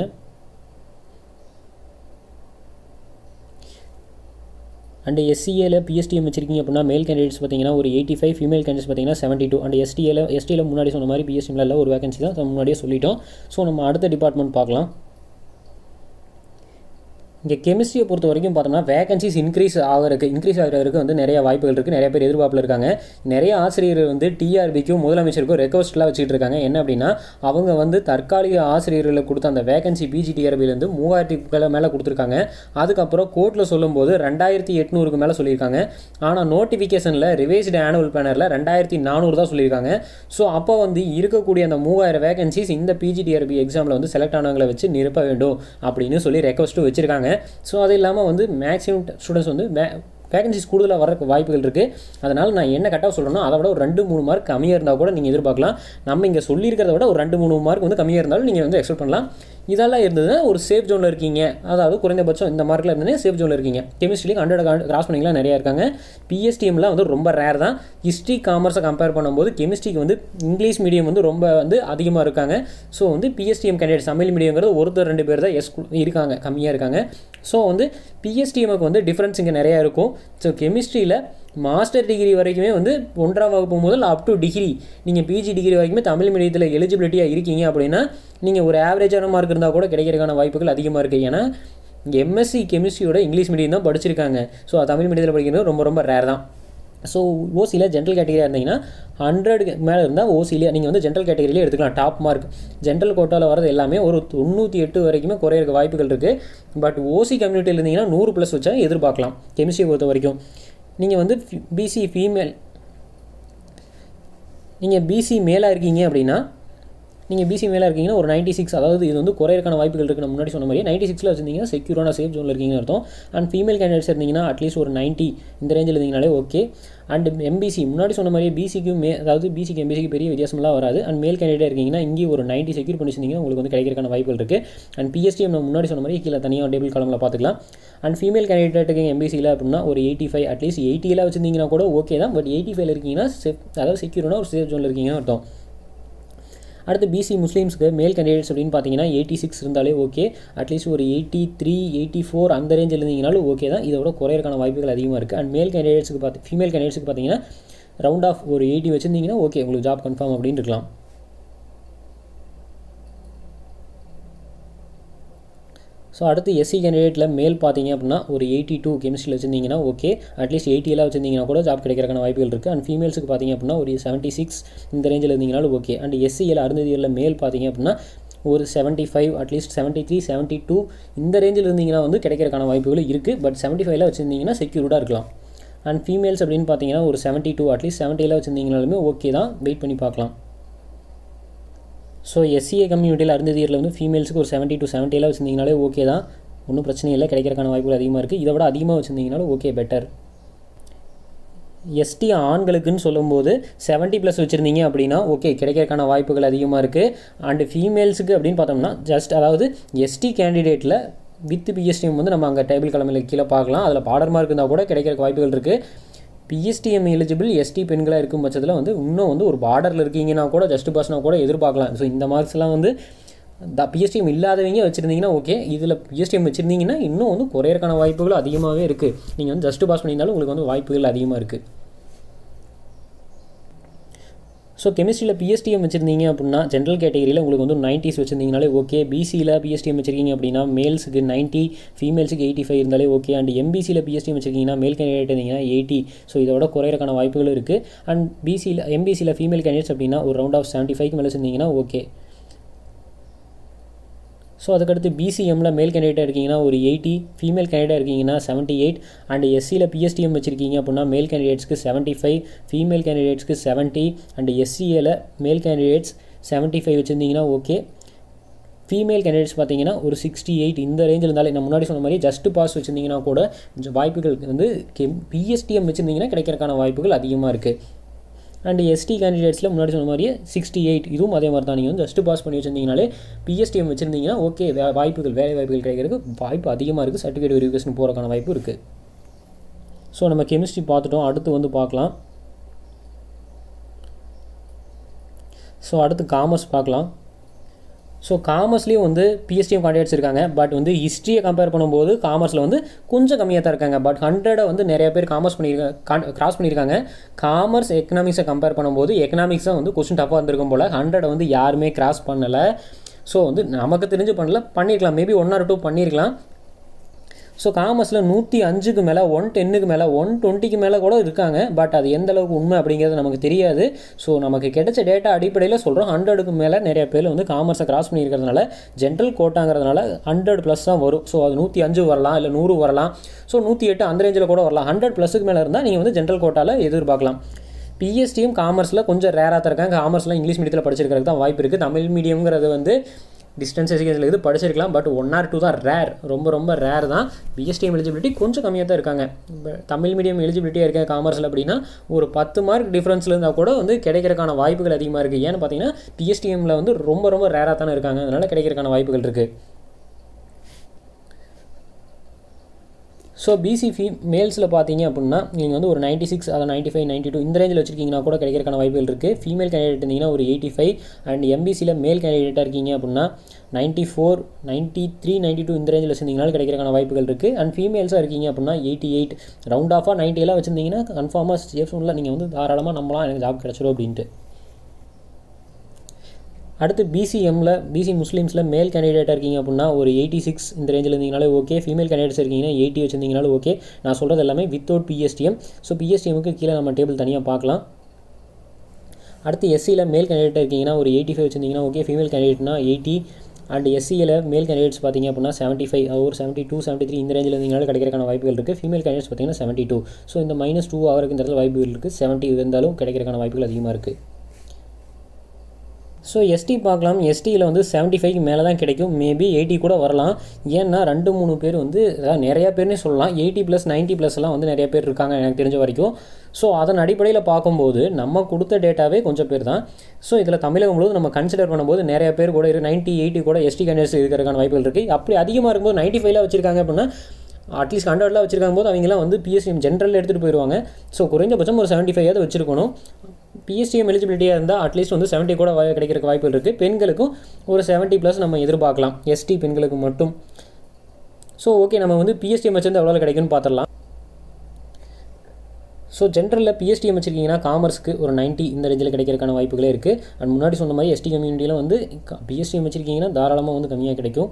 அண்ட் எஸ்சிஏல பிஎஸ்டிஎம் வச்சிருக்கீங்க அப்படின்னா மேல் கேண்டிடேட்ஸ் பார்த்தீங்கன்னா ஒரு எயிட்டி ஃபைவ் ஃபீமேல் கேண்டிடேட்ஸ் பார்த்தீங்கன்னா செவன்ட்டி டூ அண்ட் எஸ்டிஏல எஸ்டியில் முன்னாடி சொன்ன மாதிரி பிஎஸ்டிஎம்ல இல்லை ஒரு வேகன்சி தான் அதை முன்னாடியே சொல்லிட்டோம் ஸோ நம்ம அடுத்த டிபார்ட்மெண்ட் பார்க்கலாம் இங்கே கெமிஸ்ட்ரியை பொறுத்த வரைக்கும் பார்த்தோம்னா வேகன்சிஸ் இன்க்ரீஸ் ஆகிறதுக்கு இன்க்ரீஸ் ஆகிறதுக்கு வந்து நிறைய வாய்ப்புகள் இருக்குது நிறைய பேர் எதிர்பார்ப்பில் இருக்காங்க நிறைய ஆசிரியர்கள் வந்து டிஆர்பிக்கும் முதலமைச்சருக்கும் ரெக்வஸ்ட்லாம் வச்சுட்டு இருக்காங்க என்ன அப்படின்னா அவங்க வந்து தற்காலிக ஆசிரியர்களுக்கு கொடுத்த அந்த வேகன்சி பிஜி டிஆர்பிலேருந்து மூவாயிரத்துக்கு மேலே கொடுத்துருக்காங்க அதுக்கப்புறம் கோர்ட்டில் சொல்லும்போது ரெண்டாயிரத்தி எட்நூறுக்கு மேலே சொல்லியிருக்காங்க ஆனால் நோட்டிஃபிகேஷனில் ரிவைஸ்டு ஆனுவல் பேனரில் ரெண்டாயிரத்தி நானூறு தான் சொல்லியிருக்காங்க ஸோ அப்போ வந்து இருக்கக்கூடிய அந்த மூவாயிரம் வேகன்சிஸ் இந்த பிஜிடிஆர்பி எக்ஸாமில் வந்து செலக்ட் ஆனவங்களை வச்சு நிரப்ப வேண்டும் அப்படின்னு சொல்லி ரெக்வஸ்ட்டும் வச்சுருக்காங்க ஸோ அது இல்லாமல் வந்து மேக்ஸிமம் ஸ்டூடெண்ட்ஸ் வந்து வேகன்சிஸ் கூடுதலாக வர வாய்ப்புகள் இருக்குது அதனால் நான் என்ன கட்டாக சொல்கிறேன்னா அதை விட ஒரு ரெண்டு மூணு மார்க் கம்மியாக இருந்தால் கூட நீங்கள் எதிர்பார்க்கலாம் நம்ம இங்கே சொல்லியிருக்கிறத விட ஒரு ரெண்டு மூணு மார்க் வந்து கம்மியாக இருந்தாலும் நீங்கள் வந்து எக்ஸ்பெக்ட் பண்ணலாம் இதெல்லாம் இருந்ததுன்னா ஒரு சேஃப் ஜோனில் இருக்கீங்க அதாவது குறைந்தபட்சம் இந்த மார்க்கில் இருந்தே சேஃப் ஜோனில் இருக்கீங்க கெமிஸ்ட்ரிக்கு ஹண்ட்ரட் கிராஸ் பண்ணிங்கலாம் நிறையா இருக்காங்க பிஎஸ்டிஎம்லாம் வந்து ரொம்ப ரேர் தான் ஹிஸ்ட்ரி காமர்ஸை கம்பேர் பண்ணும்போது கெமிஸ்ட்ரிக்கு வந்து இங்கிலீஷ் மீடியம் வந்து ரொம்ப வந்து அதிகமாக இருக்காங்க ஸோ வந்து பிஎஸ்டிஎம் கேண்டிடேட் தமிழ் மீடியங்கிறது ஒருத்தர் ரெண்டு பேர் தான் எஸ் இருக்காங்க கம்மியாக இருக்காங்க ஸோ வந்து பிஎஸ்டிஎம்க்கு வந்து டிஃப்ரென்ஸ் இங்கே நிறையா இருக்கும் ஸோ கெமிஸ்ட்ரியில் மாஸ்டர் டிகிரி வரைக்குமே வந்து ஒன்றாம் வகுப்பு முதல் அப் டு டிகிரி நீங்கள் பிஜி டிகிரி வரைக்குமே தமிழ் மீடியத்தில் எலிஜிபிலிட்டியாக இருக்கீங்க அப்படின்னா நீங்கள் ஒரு ஆவரேஜான மார்க் இருந்தால் கூட கிடைக்கிறதுக்கான வாய்ப்புகள் அதிகமாக இருக்குது ஏன்னா எம்எஸ்சி கெமிஸ்ட்ரியோட இங்கிலீஷ் மீடியம் தான் படிச்சிருக்காங்க ஸோ தமிழ் மீடியத்தில் படிக்கிறது ரொம்ப ரொம்ப ரேர் தான் ஸோ ஓசியில் ஜென்ரல் கேட்டகரியாக இருந்தீங்கன்னா ஹண்ட்ரடுக்கு மேலே இருந்தால் ஓசியில் நீங்கள் வந்து ஜென்ரல் கேட்டகரியிலே எடுத்துக்கலாம் டாப் மார்க் ஜென்ரல் கோட்டாவில் வரது எல்லாமே ஒரு தொண்ணூற்றி எட்டு வரைக்குமே குறையிறக்க வாய்ப்புகள் இருக்குது பட் ஓசி கம்யூனிட்டியில் இருந்தீங்கன்னா நூறு ப்ளஸ் வச்சா எதிர்பார்க்கலாம் கெமிஸ்ட்ரி பொறுத்த வரைக்கும் நீங்கள் வந்து பிசி ஃபீமேல் நீங்கள் பிசி மேலாக இருக்கீங்க அப்படின்னா நீங்கள் பிசி மேலே இருக்கீங்கன்னா ஒரு நைன்ட்டி சிக்ஸ் அதாவது இது வந்து குறையறக்கான வாய்ப்புகள் இருக்குது நான் முன்னாடி சொன்ன மாதிரி நைன்ட்டி சிக்ஸில் வச்சிருந்தீங்கன்னா செக்யூரான சேஃப் ஜோனில் இருக்கீங்கன்னு அர்த்தம் அண்ட் ஃபீமேல் கேண்டிடேட்ஸ் இருந்தீங்கன்னா அட்லீஸ்ட் ஒரு நைன்ட்டி இந்த ரேஞ்சில் இருந்தீங்கனாலே ஓகே அண்ட் எம்பிசி முன்னாடி சொன்ன மாதிரி பிசிக்கும் மே அதாவது பிசிக்கு எம்பிசிக்கு பெரிய வித்தியாசம்லாம் வராது அண்ட் மேல் கேண்டிடேட் இருக்கீங்கன்னா இங்கே ஒரு நைன்ட்டி செக்யூர் பண்ணி வச்சிருந்தீங்கன்னா உங்களுக்கு வந்து கிடைக்கிறக்கான வாய்ப்புகள் இருக்குது அண்ட் பிஎஸ்டிஎம் நம்ம முன்னாடி சொன்ன மாதிரி கீழே தனியாக டேபிள் காலமில் பார்த்துக்கலாம் அண்ட் ஃபீமேல் கேண்டிடேட்டுக்கு எம்பிசியில் அப்படின்னா ஒரு எயிட்டி ஃபைவ் அட்லீஸ்ட் எயிட்டியில் வச்சிருந்தீங்கன்னா கூட ஓகே தான் பட் எயிட்டி ஃபைவ்ல இருக்கீங்கன்னா சேஃப் அதாவது செக்யூரான ஒரு சேஃப் ஜோனில் இருக்கீங்கன்னு அர்த்தம் அடுத்து பிசி முஸ்லீம்ஸ்க்கு மேல் கேண்டிடேட்ஸ் அப்படின்னு பார்த்தீங்கன்னா எயிட்டி சிக்ஸ் இருந்தாலே ஓகே அட்லீஸ்ட் ஒரு எயிட்டி த்ரீ எயிட்டி ஃபோர் அந்த ரேஞ்சில் இருந்தீங்கனாலும் ஓகே தான் இதோட குறையறக்கான வாய்ப்புகள் அதிகமாக இருக்குது அண்ட் மேல் கேண்டிடேட்ஸுக்கு பார்த்து ஃபீமேல் கேண்டிடேட்ஸுக்கு பார்த்தீங்கன்னா ரவுண்ட் ஆஃப் ஒரு எயிட்டி வச்சிருந்தீங்கன்னா ஓகே உங்களுக்கு ஜாப் கன்ஃபார்ம் அப்படின்னு இருக்கலாம் ஸோ அடுத்து எஸ்சி கேண்டிடேட்டில் மேல் பார்த்தீங்க அப்படின்னா ஒரு எயிட்டி டூ கெமிஸ்ட்ரியில் வச்சிருந்தீங்கன்னா ஓகே அட்லீஸ்ட் எயிட்டியெல்லாம் வச்சிருந்தீங்கன்னா கூட ஜாப் கிடைக்கிறக்கான வாய்ப்புகள் இருக்குது அண்ட் ஃபீமேல்ஸுக்கு பார்த்தீங்க அப்படின்னா ஒரு செவன்ட்டி சிக்ஸ் இந்த ரேஞ்சில் இருந்தீங்கனாலும் ஓகே அண்ட் எஸ்சியில் அருந்ததியில் மேல் பார்த்தீங்க அப்படின்னா ஒரு seventy five at least seventy three seventy two இந்த ரேஞ்சில் இருந்தீங்கன்னா வந்து கிடைக்கிறக்கான வாய்ப்புகள் இருக்குது பட் செவன்ட்டி ஃபைவ்ல வச்சிருந்தீங்கன்னா செக்யூர்டாக இருக்கலாம் அண்ட் ஃபீமேல்ஸ் அப்படின்னு பார்த்தீங்கன்னா ஒரு செவன்ட்டி டூ அட்லீஸ்ட் செவன்ட்டியில் வச்சிருந்தீங்கனாலுமே ஓகே தான் வெயிட் பண்ணி பார்க்கலாம் ஸோ எஸ்சிஏ கம்யூனிட்டியில் அருந்ததி இயரில் வந்து ஃபீமேல்ஸுக்கு ஒரு செவன்ட்டி டு செவன்ட்டியில் வச்சிருந்தீங்கனாலே ஓகே தான் ஒன்றும் பிரச்சனை இல்லை கிடைக்கிறக்கான வாய்ப்புகள் அதிகமாக இருக்குது இதை விட அதிகமாக வச்சுருந்தீங்கனாலும் ஓகே பெட்டர் எஸ்டி ஆண்களுக்குன்னு சொல்லும்போது செவன்ட்டி ப்ளஸ் வச்சுருந்தீங்க அப்படின்னா ஓகே கிடைக்கிறக்கான வாய்ப்புகள் அதிகமாக இருக்குது அண்டு ஃபீமேல்ஸுக்கு அப்படின்னு பார்த்தோம்னா ஜஸ்ட் அதாவது எஸ்டி கேண்டிடேட்டில் வித் பிஎஸ்டிஎம் வந்து நம்ம அங்கே டேபிள் கிழமையில் கீழே பார்க்கலாம் அதில் பார்டர் மார்க் இருந்தால் கூட கிடைக்கிறக்கு வாய்ப்புகள் இருக்குது பிஎஸ்டிஎம் எலிஜிபிள் எஸ்டி பெண்களாக இருக்கும் பட்சத்தில் வந்து இன்னும் வந்து ஒரு பார்டரில் இருக்கீங்கன்னா கூட ஜஸ்ட் பாஸ்னா கூட எதிர்பார்க்கலாம் ஸோ இந்த மார்க்ஸ்லாம் வந்து த பிஎஸ்டிஎம் இல்லாதவங்க வச்சுருந்தீங்கன்னா ஓகே இதில் பிஎஸ்டிஎம் வச்சுருந்தீங்கன்னா இன்னும் வந்து குறையறக்கான வாய்ப்புகள் அதிகமாகவே இருக்குது நீங்கள் வந்து ஜஸ்ட் பாஸ் பண்ணியிருந்தாலும் உங்களுக்கு வந்து வாய்ப்புகள் அதிகமாக இருக்குது ஸோ கெமிஸ்ட்ரியில் பிஎஸ்டிஎம் வச்சுருந்தீங்க அப்படின்னா ஜென்ரல் கேட்டகரியில் உங்களுக்கு வந்து நைன்ட்டிஸ் வச்சுருந்தீங்கனாலே ஓகே பிசியில் பிஎஸ்டிஎம் வச்சிருக்கீங்க அப்படின்னா மேல்ஸுக்கு நைன்ட்டி ஃபீமேல்ஸுக்கு எயிட்டி ஃபைவ் இருந்தாலே ஓகே அண்ட் எம்பிசியில் பிஎஸ்டிஎம் வச்சிருக்கீங்கன்னா மேல் கேண்டிடேட் இருந்தீங்கன்னா எயிட்டி ஸோ இதோட குறையறக்கான வாய்ப்புகள் இருக்குது அண்ட் பிசியில் எம்பிசியில் ஃபீமேல் கேண்டிடேட்ஸ் அப்படின்னா ஒரு ரவுண்ட் ஆஃப் செவன்ட்டி ஃபைவ்க்கு மேலே வச்சிருந்தீங்கன்னா ஓகே ஸோ அதுக்கடுத்து பிசிஎம்மில் மேல் கேண்டிடேட்டாக இருக்கீங்கன்னா ஒரு எயிட்டி ஃபீமேல் கேண்டிடேட் இருக்கீங்கன்னா செவன்ட்டி எயிட் அண்ட் எஸ்சியில் பிஎஸ்டிஎம் வச்சிருக்கீங்க அப்படின்னா மேல் கேண்டிடேட்ஸ்க்கு செவன்ட்டி ஃபைவ் ஃபீமேல் கேண்டிடேட்ஸ்க்கு செவன்ட்டி அண்ட் எஸ்சிஏல மேல் கேண்டிடேட்ஸ் செவன்ட்டி ஃபைவ் வச்சுருந்தீங்கன்னா ஓகே ஃபீமேல் கேண்டிடேட்ஸ் பார்த்தீங்கன்னா ஒரு சிக்ஸ்டி எயிட் இந்த ரேஞ்சில் இருந்தாலே நான் முன்னாடி சொன்ன மாதிரி ஜஸ்ட் பாஸ் வச்சுருந்தீங்கன்னா கூட கொஞ்சம் வாய்ப்புகள் வந்து கெம் பிஎஸ்டிஎம் வச்சுருந்தீங்கன்னா கிடைக்கிறக்கான வாய்ப்புகள் அதிகமாக இருக்குது அண்ட் எஸ்டி கேண்டிடேட்ஸில் முன்னாடி சொன்ன மாதிரியே சிக்ஸ்டி எயிட் இதுவும் அதே மாதிரி தான் நீங்கள் வந்து ஜஸ்ட் பாஸ் பண்ணி வச்சிருந்தீங்கனாலே பிஎஸ்டிஎம் வச்சிருந்தீங்கன்னா ஓகே வே வாய்ப்புகள் வேலை வாய்ப்புகள் கிடைக்கிறதுக்கு வாய்ப்பு அதிகமாக இருக்குது சர்டிஃபிகேட் வெரிஃபிகேஷன் போகிறக்கான வாய்ப்பு இருக்குது ஸோ நம்ம கெமிஸ்ட்ரி பார்த்துட்டோம் அடுத்து வந்து பார்க்கலாம் ஸோ அடுத்து காமர்ஸ் பார்க்கலாம் ஸோ காமர்ஸ்லேயும் வந்து பிஎஸ்டிஎம் கேண்டிடேட்ஸ் இருக்காங்க பட் வந்து ஹிஸ்ட்ரியை கம்பேர் பண்ணும்போது காமர்ஸில் வந்து கொஞ்சம் கம்மியாக தான் இருக்காங்க பட் ஹண்ட்ரடை வந்து நிறைய பேர் காமர்ஸ் பண்ணியிருக்காங்க கிராஸ் பண்ணியிருக்காங்க காமர்ஸ் எக்கனாமிக்ஸை கம்பேர் பண்ணும்போது எக்கனாமிக்ஸாக வந்து கொஸ்டின் டஃபாக இருந்திருக்கும் போல் ஹண்ட்ரடை வந்து யாருமே கிராஸ் பண்ணலை ஸோ வந்து நமக்கு தெரிஞ்சு பண்ணல பண்ணியிருக்கலாம் மேபி ஒன் ஆர் டூ பண்ணியிருக்கலாம் ஸோ காமர்ஸில் நூற்றி அஞ்சுக்கு மேலே ஒன் டென்னுக்கு மேலே ஒன் டுவெண்ட்டிக்கு மேலே கூட இருக்காங்க பட் அது எந்த அளவுக்கு உண்மை அப்படிங்கிறது நமக்கு தெரியாது ஸோ நமக்கு கிடைச்ச டேட்டா அடிப்படையில் சொல்கிறோம் ஹண்ட்ரடுக்கு மேலே நிறைய பேர் வந்து காமர்ஸை கிராஸ் பண்ணியிருக்கிறதுனால ஜென்ரல் கோட்டாங்கிறதுனால ஹண்ட்ரட் ப்ளஸ் தான் வரும் ஸோ அது நூற்றி அஞ்சு வரலாம் இல்லை நூறு வரலாம் ஸோ நூற்றி எட்டு அந்த ரேஞ்சில் கூட வரலாம் ஹண்ட்ரட் ப்ளஸுக்கு மேலே இருந்தால் நீங்கள் வந்து ஜென்ரல் கோட்டாவில் எதிர்பார்க்கலாம் பிஎஸ்டியும் காமர்ஸில் கொஞ்சம் ரேராக தான் இருக்காங்க காமர்ஸ்லாம் இங்கிலீஷ் மீடியத்தில் படிச்சிருக்கிறதுக்கு தான் வாய்ப்பு இருக்குது தமிழ் மீடியம்ங்கிறது வந்து டிஸ்டன்ஸ் எஜுகேஷனில் இது படிச்சிருக்கலாம் பட் ஒன் ஆர் டூ தான் ரேர் ரொம்ப ரொம்ப ரேர் தான் பிஎஸ்டிஎம் எலிஜிபிலிட்டி கொஞ்சம் கம்மியாக தான் இருக்காங்க இப்ப தமிழ் மீடியம் எலிஜிபிலிட்டியாக இருக்க காமர்ஸில் அப்படின்னா ஒரு பத்து மார்க் டிஃப்ரென்ஸில் இருந்தால் கூட வந்து கிடைக்கிறக்கான வாய்ப்புகள் அதிகமாக இருக்குது ஏன்னு பார்த்தீங்கன்னா பிஎஸ்டிஎம்மில் வந்து ரொம்ப ரொம்ப ரேராக தானே இருக்காங்க அதனால் கிடைக்கிறக்கான வாய்ப்புகள் இருக்குது ஸோ பிசி ஃபீ மேல்ஸில் பார்த்தீங்க அப்படின்னா நீங்கள் வந்து ஒரு நைன்ட்டி சிக்ஸ் அதை நைன்ட்டி ஃபைவ் நைன்ட்டி டூ இந்த ரேஞ்சில் வச்சிருக்கீங்கன்னா கூட கிடைக்கிறக்கான வாய்ப்புகள் இருக்குது ஃபீமேல் கேண்டிடேட் இருந்தீங்கன்னா ஒரு எயிட்டி ஃபைவ் அண்ட் எம்பிசியில் மேல் கேண்டிடேட்டாக இருக்கீங்க அப்படின்னா ninety four ninety three ninety two இந்த ரேஞ்சில் வச்சிருந்தீங்கனாலும் கிடைக்கிறக்கான வாய்ப்புகள் இருக்குது அண்ட் ஃபீமேல்ஸாக இருக்கீங்க அப்படின்னா எயிட்டி எயிட் ரவுண்ட் ஆஃபாக நைன்ட்டி எல்லாம் வச்சிருந்தீங்கன்னா கன்ஃபார்மாக சேஃப் ஒன்றில் நீங்கள் வந்து தாராளமாக நம்பலாம் எனக்கு ஜாப் கிடச்சிரும் அப்படின்ட்டு அடுத்து பிசிஎம்மில் பிசி முஸ்லீம்ஸில் மேல் கேண்டிடேட்டாக இருக்கீங்க அப்படின்னா ஒரு எயிட்டி சிக்ஸ் இந்த ரேஞ்சில் இருந்தீங்கனாலே ஓகே ஃபீமேல் கேண்டிடேட்ஸ் இருக்கீங்கன்னா எயிட்டி வச்சிருந்தீங்கனாலும் ஓகே நான் சொல்கிறது எல்லாமே வித்தவுட் பிஎஸ்டிஎம் ஸோ பிஎஸ்டிஎம்க்கு கீழே நம்ம டேபிள் தனியாக பார்க்கலாம் அடுத்து எஸ்சியில் மேல் கேண்டிடேட்டாக இருக்கீங்கன்னா ஒரு எயிட்டி ஃபைவ் வச்சிருந்தீங்கன்னா ஓகே ஃபீமேல் கேண்டிடேட்னா எயிட்டி அண்ட் எஸ்சியில் மேல் கேண்டிடேட்ஸ் பார்த்தீங்க அப்படின்னா செவன்ட்டி ஃபைவ் ஒரு செவன்ட்டி டூ செவன்ட்டி த்ரீ இந்த ரேஞ்சில் இருந்தீங்கனாலும் கிடைக்கிறக்கான வாய்ப்புகள் இருக்குது ஃபீமேல் கேண்டிடேட்ஸ் பார்த்தீங்கன்னா செவன்ட்டி டூ ஸோ இந்த மைனஸ் டூ அவருக்கு இந்த இடத்துல வாய்ப்புகள் இருக்குது செவன்ட்டி இருந்தாலும் கிடைக்கிறக்கான வாய்ப்புகள் அதிகமாக இருக்குது ஸோ எஸ்டி பார்க்கலாம் எஸ்டியில் வந்து செவன்ட்டி ஃபைவ்க்கு மேலே தான் கிடைக்கும் மேபி எயிட்டி கூட வரலாம் ஏன்னா ரெண்டு மூணு பேர் வந்து அதாவது நிறையா பேர்னே சொல்லலாம் எயிட்டி ப்ளஸ் நைன்ட்டி ப்ளஸ்லாம் வந்து நிறைய பேர் இருக்காங்க எனக்கு தெரிஞ்ச வரைக்கும் ஸோ அதன் அடிப்படையில் பார்க்கும்போது நம்ம கொடுத்த டேட்டாவே கொஞ்சம் பேர் தான் ஸோ இதில் தமிழகம் முழுவதும் நம்ம கன்சிடர் பண்ணும்போது நிறைய பேர் கூட இரு நைன்ட்டி எயிட்டி கூட எஸ்டி கேண்டிடேட்ஸ் இருக்கிறதுக்கான வாய்ப்புகள் இருக்குது அப்படி அதிகமாக இருக்கும்போது நைன்ட்டி ஃபைவ்ல வச்சிருக்காங்க அப்படின்னா அட்லீஸ்ட் ஹண்ட்ரட்லாம் வச்சிருக்கும் போது அவங்களாம் வந்து பிஎஸ்சிஎம் ஜென்ரல் எடுத்துகிட்டு போயிடுவாங்க ஸோ குறைஞ்சபட்சம் ஒரு செவன்ட்டி ஃபைவ் வச்சிருக்கணும் பிஎஸ்டிஎம் எலிஜிபிலிட்டியாக இருந்தால் அட்லீஸ்ட் வந்து செவன்ட்டி கூட வாய் கிடைக்கிறக்கு வாய்ப்புகள் இருக்குது பெண்களுக்கும் ஒரு செவன்ட்டி ப்ளஸ் நம்ம எதிர்பார்க்கலாம் எஸ்டி பெண்களுக்கு மட்டும் ஸோ ஓகே நம்ம வந்து பிஎஸ்டிஎம் வச்சிருந்து எவ்வளோ கிடைக்குன்னு பார்த்துடலாம் ஸோ ஜென்ரலில் பிஎஸ்டிஎம் வச்சிருக்கீங்கன்னா காமர்ஸ்க்கு ஒரு 90 இந்த ரேஞ்சில் கிடைக்கிறதுக்கான வாய்ப்புகளே இருக்குது அண்ட் முன்னாடி சொன்ன மாதிரி எஸ்டி கம்யூனிட்டியில் வந்து பிஎஸ்டிஎம் வச்சிருக்கீங்கன்னா தாராளமாக வந்து கம்மியாக கிடைக்கும்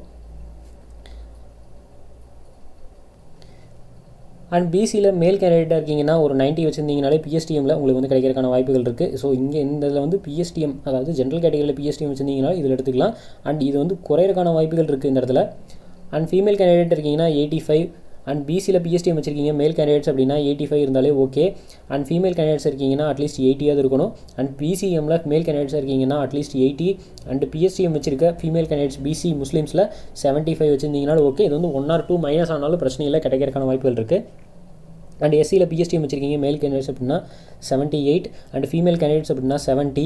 அண்ட் பிசியில் மேல் கேண்டிடேட்டாக இருக்கீங்கன்னா ஒரு 90 வச்சிருந்தீங்கனாலே பிஎஸ்டிஎம்மில் உங்களுக்கு வந்து கிடைக்கிறதுக்கான வாய்ப்புகள் இருக்குது ஸோ இங்கே இந்த இதில் வந்து பிஎஸ்டிஎம் அதாவது ஜென்ரல் கேட்டகரியில் பிஎஸ்டிஎம் வச்சிருந்தீங்கன்னா இதில் எடுத்துக்கலாம் அண்ட் இது வந்து குறையிறதுக்கான வாய்ப்புகள் இருக்குது இந்த இடத்துல அண்ட் ஃபீமேல் கேண்டிடேட் இருக்கீங்கன்னா எயிட்டி ஃபைவ் அண்ட் பிசியில் பிஎஸ்டிஎம் வச்சிருக்கீங்க மேல் கேண்டிடேட்ஸ் அப்படின்னா எயிட்டி ஃபைவ் இருந்தாலே ஓகே அண்ட் ஃபீமேல் கேண்டிடேட்ஸ் இருக்கீங்கன்னா அட்லீஸ்ட் எயிட்டியாவது இருக்கணும் அண்ட் பிசிஎம்மில் மேல் கேண்டிடேட்ஸ் இருக்கீங்கன்னா அட்லீஸ்ட் எயிட்டி அண்ட் பிஎஸ்டிஎம் வச்சிருக்க ஃபீமேல் கேண்டிடேட்ஸ் பிசி முஸ்லீம்ஸில் செவன்ட்டி ஃபைவ் வச்சிருந்தீங்கனாலும் ஓகே இது வந்து ஒன் ஆர் டூ மைனஸ் ஆனாலும் பிரச்சனை இல்லை கிடைக்கிறதுக்கான வாய்ப்புகள் இருக்குது அண்ட் எஸ்சியில் பிஎஸ்டிஎம் வச்சிருக்கீங்க மேல் கேண்டிடேட்ஸ் அப்படின்னா seventy eight and female candidates அப்படின்னா செவன்ட்டி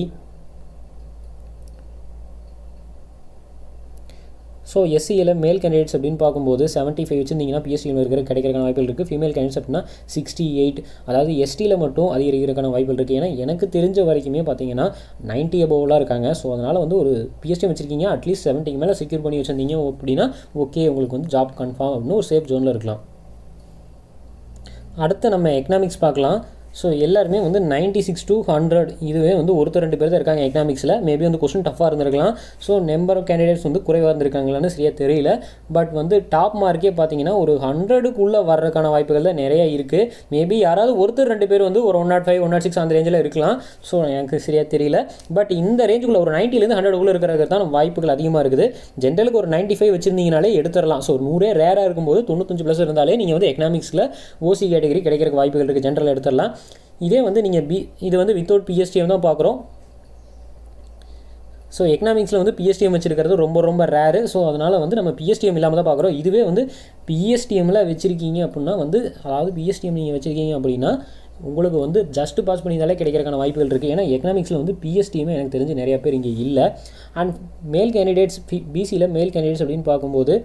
ஸோ எஸ்சியில் மேல் கேண்டிடேட்ஸ் அப்படின்னு பார்க்கும்போது செவன்ட்டி ஃபைவ் வச்சிருந்தீங்கன்னா பிஎஸ்சியில் இருக்கிற கிடைக்கிறக்கான வாய்ப்புகள் இருக்குது ஃபீமேல் கேண்டிடேட்ஸ் அப்படின்னா சிக்ஸ்டி எயிட் அதாவது எஸ்டியில் மட்டும் அதிகரிக்கிறதுக்கான வாய்ப்புகள் இருக்குது ஏன்னா எனக்கு தெரிஞ்ச வரைக்குமே பார்த்தீங்கன்னா நைன்ட்டி அபோவ்லாம் இருக்காங்க ஸோ அதனால் வந்து ஒரு பிஎஸ்டி வச்சிருக்கீங்க அட்லீஸ்ட் செவன்ட்டிக்கு மேலே செக்யூர் பண்ணி வச்சிருந்தீங்க அப்படின்னா ஓகே உங்களுக்கு வந்து ஜாப் கன்ஃபார்ம் அப்படின்னு ஒரு சேஃப் ஜோனில் இருக்கலாம் அடுத்து நம்ம எக்கனாமிக்ஸ் பார்க்கலாம் ஸோ எல்லாருமே வந்து நைன்ட்டி சிக்ஸ் டு ஹண்ட்ரட் இதுவே வந்து ஒருத்தர் ரெண்டு பேர் தான் இருக்காங்க எக்கனாமிக்ஸில் மேபி வந்து கொஸ்டின் டஃப்பாக இருந்திருக்கலாம் ஸோ நம்பர் ஆஃப் கேண்டிடேட்ஸ் வந்து குறைவாக இருந்திருக்காங்களான்னு சரியாக தெரியல பட் வந்து டாப் மார்க்கே பார்த்தீங்கன்னா ஒரு ஹண்ட்ரடுக்குள்ளே வர்றதுக்கான வாய்ப்புகள் தான் நிறைய இருக்குது மேபி யாராவது ஒருத்தர் ரெண்டு பேர் வந்து ஒரு one nought five one nought six அந்த ரேஞ்சில் இருக்கலாம் ஸோ எனக்கு சரியாக தெரியல பட் இந்த ரேஞ்சுக்குள்ள ஒரு நைன்ட்டிலேருந்து ஹண்ட்ரடுக்குள்ளே இருக்கிறதுக்கு தான் வாய்ப்புகள் அதிகமாக இருக்குது ஜென்ரலுக்கு ஒரு நைன்ட்டி ஃபைவ் வச்சிருந்தீங்கனாலே எடுத்துடலாம் ஸோ நூறே ரேராக இருக்கும்போது தொண்ணூத்தஞ்சு ப்ளஸ் இருந்தாலே நீங்கள் வந்து எக்கனாமிக்ஸில் ஓசி கேட்டகரி கிடைக்கிறதுக்கு வாய்ப்புகள் இருக்குது ஜென்ரல் எடுத்துடலாம் இதே வந்து நீங்கள் பி இது வந்து வித்தவுட் பிஎஸ்டிஎம் தான் பார்க்குறோம் ஸோ எக்கனாமிக்ஸில் வந்து பிஎஸ்டிஎம் வச்சிருக்கிறது ரொம்ப ரொம்ப ரேரு ஸோ அதனால் வந்து நம்ம பிஎஸ்டிஎம் இல்லாமல் தான் பார்க்குறோம் இதுவே வந்து பிஎஸ்டிஎம்மில் வச்சுருக்கீங்க அப்படின்னா வந்து அதாவது பிஎஸ்டிஎம் நீங்கள் வச்சுருக்கீங்க அப்படின்னா உங்களுக்கு வந்து ஜஸ்ட் பாஸ் பண்ணியிருந்தாலே கிடைக்கிறக்கான வாய்ப்புகள் இருக்குது ஏன்னா எக்கனாமிக்ஸில் வந்து பிஎஸ்டிஎம்மே எனக்கு தெரிஞ்சு நிறைய பேர் இங்கே இல்லை அண்ட் மேல் கேண்டிடேட்ஸ் பிசியில் மேல் கேண்டிடேட்ஸ் அப்படின்னு பார்க்கும்போது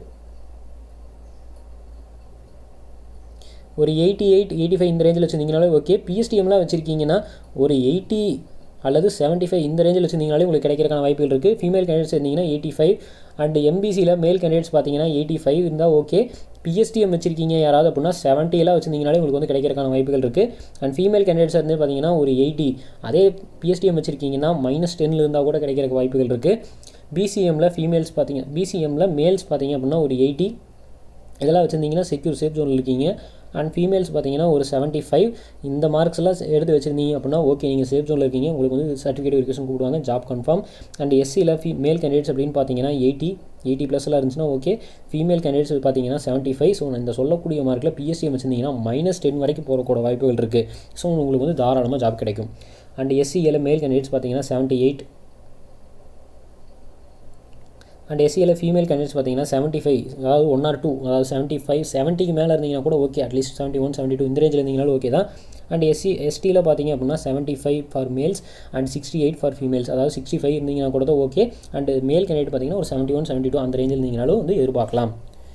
ஒரு எயிட்டி எயிட் எயிட்டி ஃபைவ் இந்த ரேஞ்சில் வச்சிருந்தீங்கனாலே ஓகே பிஎஸ்டிஎம்லாம் வச்சிருக்கீங்கன்னா ஒரு எயிட்டி அல்லது செவன்ட்டி ஃபைவ் இந்த ரேஞ்சில் வச்சிருந்தீங்கனாலே உங்களுக்கு கிடைக்கிறக்கான வாய்ப்புகள் இருக்குது ஃபீமேல் கேண்டிடேட்ஸ் இருந்தீங்கன்னா எயிட்டி ஃபைவ் அண்ட் எம்பிசியில் மேல் கேண்டிடேட்ஸ் பார்த்தீங்கன்னா எயிட்டி ஃபைவ் இருந்தால் ஓகே பிஎஸ்டிஎம் வச்சிருக்கீங்க யாராவது அப்படின்னா செவன்ட்டியெல்லாம் வச்சிருந்தீங்கனாலே உங்களுக்கு வந்து கிடைக்கிறக்கான வாய்ப்புகள் இருக்குது அண்ட் ஃபீமேல் கேண்டிடேட்ஸ் இருந்து பார்த்தீங்கன்னா ஒரு எயிட்டி அதே பிஎஸ்டிஎம் வச்சிருக்கீங்கன்னா மைனஸ் டென்னில் இருந்தால் கூட கிடைக்கிறக்கு வாய்ப்புகள் இருக்குது பிசிஎம்மில் ஃபீமேல்ஸ் பார்த்தீங்க பிசிஎம்மில் மேல்ஸ் பார்த்தீங்க அப்படின்னா ஒரு எயிட்டி இதெல்லாம் வச்சுருந்தீங்கன்னா செக்யூர் சேஃப் ஜோனில் இருக்கீங்க அண்ட் ஃபீமேல்ஸ் பார்த்தீங்கன்னா ஒரு செவன்ட்டி ஃபைவ் இந்த மார்க்ஸ் எல்லாம் எடுத்து வச்சிருந்தீங்க அப்படின்னா ஓகே நீங்கள் சேஃப் ஜோனில் இருக்கீங்க உங்களுக்கு வந்து சர்டிஃபிகேட் வெரிஃபிகேஷன் கூப்பிடுவாங்க ஜாப் கன்ஃபார்ம் அண்ட் எஸ்சியில் ஃபீ மேல் கேண்டிடேட்ஸ் அப்படின்னு பார்த்தீங்கன்னா எயிட்டி எயிட்டி ப்ளஸ்லாம் இருந்துச்சுன்னா ஓகே ஃபீமேல் கேண்டிடேட்ஸ் பார்த்தீங்கன்னா செவன்ட்டி ஃபைவ் ஸோ இந்த சொல்லக்கூடிய மார்க்கில் பிஎஸ்சிஎம் வச்சிருந்தீங்கன்னா மைனஸ் டென் வரைக்கும் போகக்கூட வாய்ப்புகள் இருக்குது ஸோ உங்களுக்கு வந்து தாராளமாக ஜாப் கிடைக்கும் அண்ட் எஸ்சியில் மேல் கேண்டிடேட்ஸ் பார்த்தீங்கன்னா செவன்ட்டி எயிட் அண்ட் எஸ்சியில் ஃபீமேல் கேண்டிடேட்ஸ் பார்த்தீங்கன்னா செவன்ட்டி ஃபைவ் அதாவது ஒன் ஆர் டூ அதாவது செவன்ட்டி ஃபைவ் செவன்ட்டிக்கு மேலே இருந்தீங்கன்னா கூட okay at least seventy one seventy two இந்த ரேஞ்சில் இருந்தீங்கனாலும் ஓகே தான் அண்ட் எஸ்சி எஸ்டியில் பார்த்தீங்க அப்படின்னா seventy five for males and sixty eight for females அதாவது சிக்ஸ்டி ஃபைவ் இருந்தீங்கன்னா கூட தான் ஓகே அண்ட் மேல் கேண்டிடேட் பார்த்தீங்கன்னா ஒரு செவன்ட்டி ஒன் செவன்ட்டி டூ அந்த ரேஞ்சில் இருந்தீங்கனாலும் வந்து எதிர்பார்க்கலாம்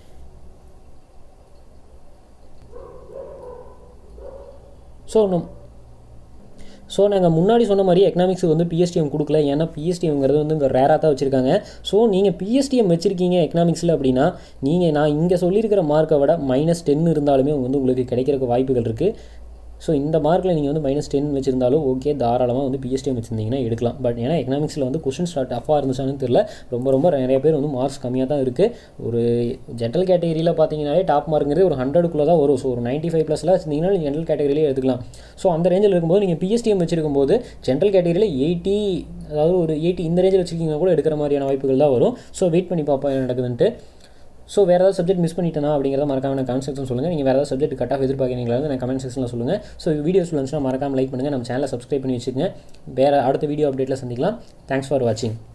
ஸோ நம் ஸோ நாங்கள் முன்னாடி சொன்ன மாதிரி எக்கனாமிக்ஸுக்கு வந்து பிஎஸ்டிஎம் கொடுக்கல ஏன்னா பிஎஸ்டிஎம்ங்கிறது வந்து இங்கே ரேராக தான் வச்சுருக்காங்க ஸோ நீங்கள் பிஎஸ்டிஎம் வச்சுருக்கீங்க எக்கனாமிக்ஸில் அப்படின்னா நீங்கள் நான் இங்கே சொல்லியிருக்கிற மார்க்கை விட மைனஸ் டென் இருந்தாலுமே வந்து உங்களுக்கு கிடைக்கிறதுக்கு வாய்ப்புகள் இருக்குது ஸோ இந்த மார்க்கில் நீங்கள் வந்து மைனஸ் டென் வச்சிருந்தாலும் ஓகே தாராளமாக வந்து பிஎஸ்டிஎம் வச்சிருந்தீங்கன்னா எடுக்கலாம் பட் ஏன்னா எக்கனாமிக்ஸில் வந்து கொஷின் ஸ்டார்ட் டஃபாக இருந்துச்சான்னு தெரியல ரொம்ப ரொம்ப நிறைய பேர் வந்து மார்க்ஸ் கம்மியாக தான் இருக்குது ஒரு ஜென்ரல் கேட்டகரியில் பார்த்தீங்கன்னாலே டாப் மார்க்ங்கிறது ஒரு ஹண்ட்ரடுக்குள்ளே தான் வரும் ஸோ ஒரு நைன்ட்டி ஃபைவ் ப்ளஸில் வச்சிருந்தீங்கன்னா நீங்கள் ஜென்ரல் கேட்டகரியிலே எடுத்துக்கலாம் ஸோ அந்த ரேஞ்சில் இருக்கும்போது நீங்கள் பிஎஸ்டிஎம் வச்சிருக்கும் போது ஜென்ரல் கேட்டகரியில் எயிட்டி அதாவது ஒரு எயிட்டி இந்த ரேஞ்சில் வச்சிருக்கீங்க கூட எடுக்கிற மாதிரியான வாய்ப்புகள் தான் வரும் ஸோ வெயிட் பண்ணி பார்ப்போம் என்ன நடக்குதுன்ட்டு ஸோ வேறு ஏதாவது சப்ஜெக்ட் மிஸ் பண்ணிட்டேனா அப்படிங்கிறத மறக்காம எனக்கு கமெண்ட் செக்ஷன் சொல்லுங்கள் நீங்கள் வேறு ஏதாவது சப்ஜெக்ட் கட் ஆஃப் எதிர்பார்க்குறீங்களா நான் கமெண்ட் செக்ஷனில் சொல்லுங்கள் ஸோ வீடியோஸ் வந்துச்சுன்னா மறக்காம லைக் பண்ணுங்கள் நம்ம சேனலை சப்ஸ்கிரைப் பண்ணி வச்சுக்கோங்க வேறு அடுத்த வீடியோ அப்டேட்டில் சந்திக்கலாம் தேங்க்ஸ் ஃபார் வாட்சிங்